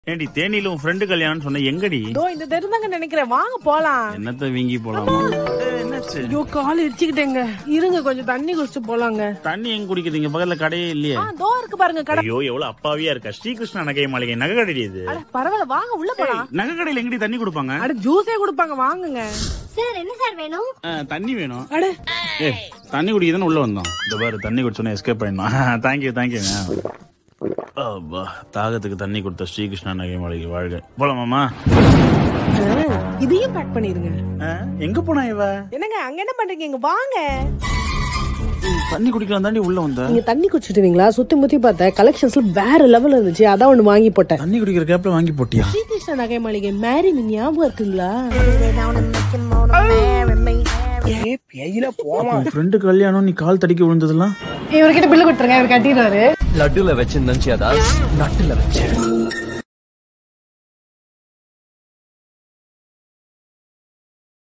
ஏண்டி தேனியில உன் ஃப்ரெண்டு கல்யாணம் சொன்ன எங்கடி இதோ இந்த தெருந்தாங்க நினைக்கிறேன் வாங்க போலாம் என்னத்த வீங்கி போலாமா ஏய், என்னாச்சு ஐயோ கால் இடிச்சுக்கிட்டேங்க இருங்க கொஞ்சம் தண்ணி குடிச்சிட்டு போலாங்க தண்ணி எங்க குடிக்குதுங்க பக்கத்துல கடையே இல்லையே ஆ தோ இருக்கு பாருங்க கடை ஐயோ எவ்வளவு அப்பாவியா இருக்கா ஸ்ரீகிருஷ்ணா நகை மாளிகை நகை கடை இது அட பரவாயில்ல வாங்க உள்ள போலாம் நகை கடையில எங்கடி தண்ணி கொடுப்பாங்க அட ஜூஸே கொடுப்பாங்க வாங்குங்க சார் என்ன சார் வேணும் ஆ, தண்ணி வேணும் அட ஏ தண்ணி குடிக்கதானே உள்ள வந்தோம் இந்த பாரு தண்ணி குடிச்சோன்னே எஸ்கேப் ஆயிடணும் தேங்க்யூ தேங்க்யூங்க அப்பா தாகத்துக்கு தண்ணி கொடுத்த ஸ்ரீகிருஷ்ணா நகை மாளிகை வாழ்க போலாமாமா ஆ, இதையும் பேக் பண்ணிருங்க ஆ, எங்க போனா இவ என்னங்க அங்க என்ன பண்றீங்க இங்க வாங்க தண்ணி குடிக்கலாம் தாண்டி உள்ள வந்த நீங்க தண்ணி குடிச்சிட்டுவீங்களா சுத்தி முத்தி பார்த்தேன் கலெக்ஷன்ஸ்ல வேற லெவல் இருந்துச்சு அதான் ஒண்ணு வாங்கி போட்டேன் தண்ணி குடிக்கிற கேப்ல வாங்கி போட்டியா ஸ்ரீகிருஷ்ண நகை மாளிகை மேரி ஞாபகம் இருக்குங்களா ஃப்ரெண்டு கல்யாணம் நீ கால் தடிக்க விழுந்ததெல்லாம் இவர்கிட்ட பில்லு கொடுத்துருங்க இவர் கட்டிடுவாரு லட்டுல வச்சு நினைச்சியாதா நட்டுல வச்சு